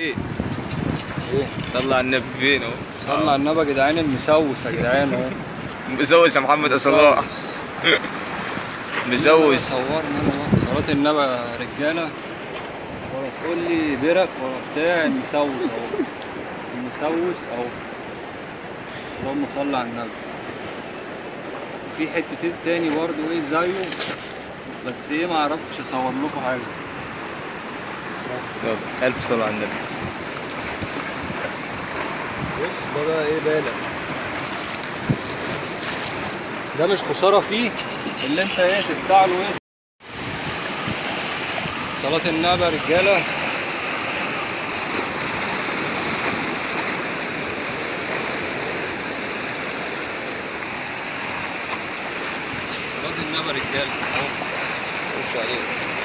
ايه ايه صلى على النبي فين اهو صلى على النبي يا جدعان المسوس يا جدعان اهو مزوز يا محمد صلاح مزوز صورنا انا بقى صلاة النبي يا رجالة ولا تقول لي برك ولا بتاع المسوس اهو المسوس اهو اللهم صل على النبي وفي حتتين تاني برضه ايه زيه بس ايه ما عرفتش اصور لكم حاجة بس يلا الف صلاه على النبي بص ده بقى ايه بالك ده مش خسارة فيه اللي انت ايه تدفع له ايه صلاة النبي يا رجالة صلاة النبي يا رجالة اهو خش عليه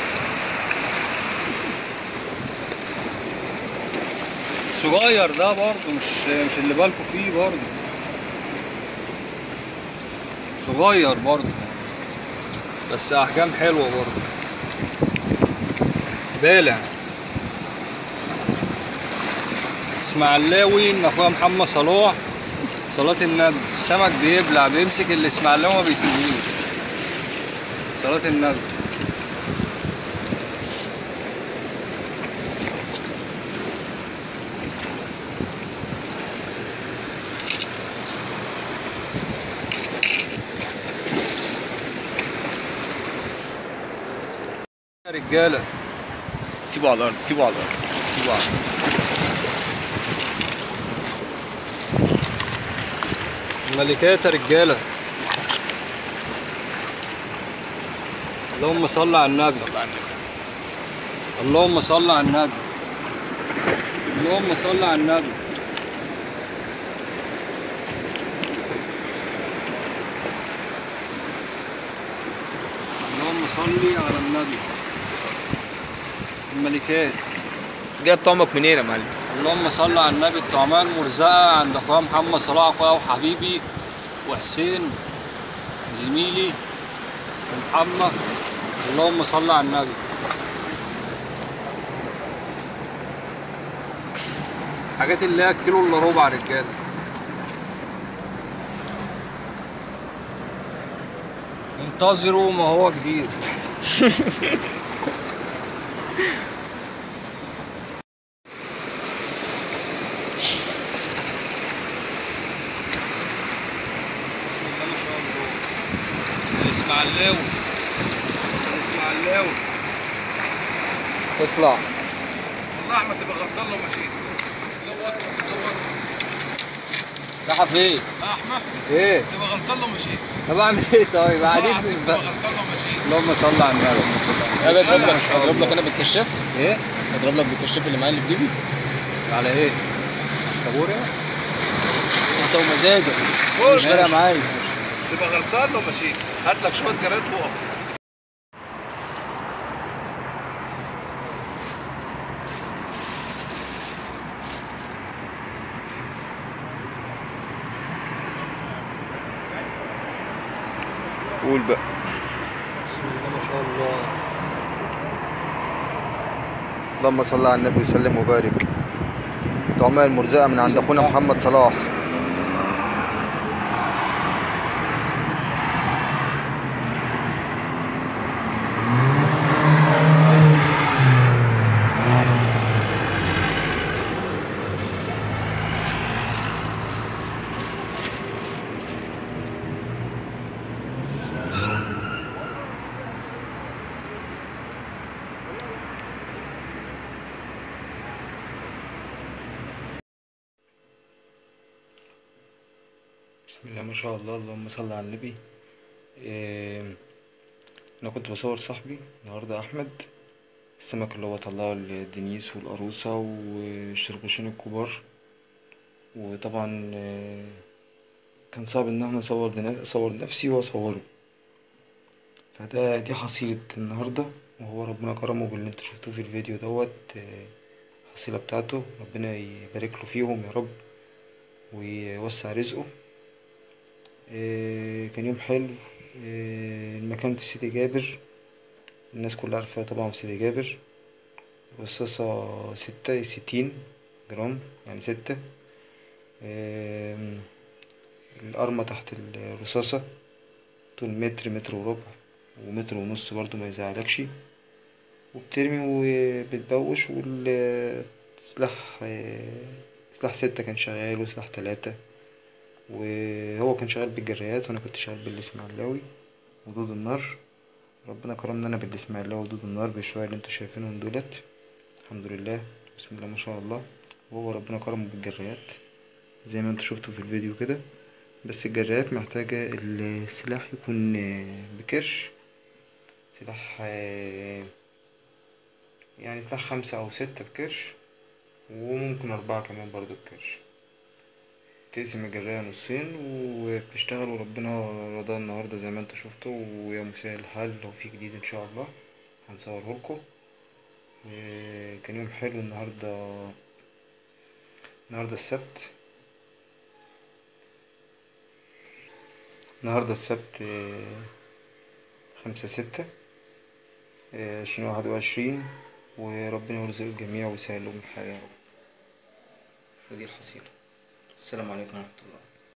صغير ده برضه مش مش اللي بالكوا فيه برضه صغير برضه بس احجام حلوه برضه بالع اسماعيلاوي من اخويا محمد صلاح صلاة النبي السمك بيبلع بيمسك الاسماعيلاوي ما بيسيبوش صلاة النبي يا رجاله سيبوا على الارض سيبوا على الارض سيبوا على الارض الملكات يا رجاله اللهم صل على النبي صلى على النبي اللهم صل على النبي اللهم صل على النبي اللهم صل على النبي الملكات جايب طعمك منين يا معلم اللهم صل على النبي الطعمية المرزقة عند اخويا محمد صلاح اخويا وحبيبي وحسين زميلي ومحمد اللهم صل على النبي حاجات اللي هي الكيلو الا ربع رجاله انتظروا ما هو جديد بسم الله ما شاء الله الاسماعيلاوي الاسماعيلاوي اطلع والله احمد تبقى غلطان لو مشيت دوت دوت رايحه فين؟ اه احمد ايه؟ تبقى غلطان لو مشيت طب اعمل ايه طيب؟ والله قاعدين العظيم تبقى غلطان لو مشيت اللهم صل على النبي انا اضرب لك ما شاء اضرب الله. لك انا بالكشاف ايه؟ اضرب لك بالكشاف اللي معايا اللي في جيبي على ايه؟ كابوريا؟ انت ومزاجك قول مش فارقه معايا تبقى غلطان لو مشيت هات لك شويه جراد فوق قول بقى بسم الله ما شاء الله اللهم صل على النبي وسلم وبارك طعمية المرزقة من عند أخونا محمد صلاح بسم الله ما شاء الله اللهم صل على النبي إيه انا كنت بصور صاحبي النهارده احمد السمك اللي هو طلعه الدنيس والقروصة والشربوشين الكبار وطبعا آه، كان صعب ان احنا اصور دنا- اصور نفسي واصوره فده دي حصيلة النهاردة وهو ربنا كرمه باللي انتوا شفتوه في الفيديو دوت آه، الحصيلة بتاعته ربنا يبارك له فيهم يا رب ويوسع رزقه آه، كان يوم حلو آه، المكان في سيدي جابر الناس كلها عارفاه طبعا في سيدي جابر رصاصة ستة ستين جرام يعني ستة آم، القرمة تحت الرصاصة طول متر متر وربع ومتر ونص برضو ما يزعلكش وبترمي وبتبوش والسلاح سلاح ستة كان شغال وسلاح تلاتة وهو كان شغال بالجرايات وانا كنت شغال بالاسماعيلاوي وضود النار ربنا كرمنا انا بالاسماعيلاوي وضود النار بالشوية اللي انتوا شايفينهم دولت الحمد لله بسم الله ما شاء الله وهو ربنا كرمه بالجرايات زي ما انتوا شفتوا في الفيديو كده بس الجرايات محتاجة السلاح يكون بكرش سلاح يعني سلاح خمسة أو ستة بكرش وممكن أربعة كمان برضو بكرش تقسم الجراية نصين وبتشتغل وربنا رضا النهاردة زي ما انتوا شفتوا ويا مساء الحال لو في جديد ان شاء الله هنصورهولكوا وكان يوم حلو النهاردة النهاردة السبت النهاردة السبت خمسة ستة عشرين واحد وعشرين وربنا يرزق الجميع ويسهل لهم الحياة ودي الحصيلة السلام عليكم ورحمة الله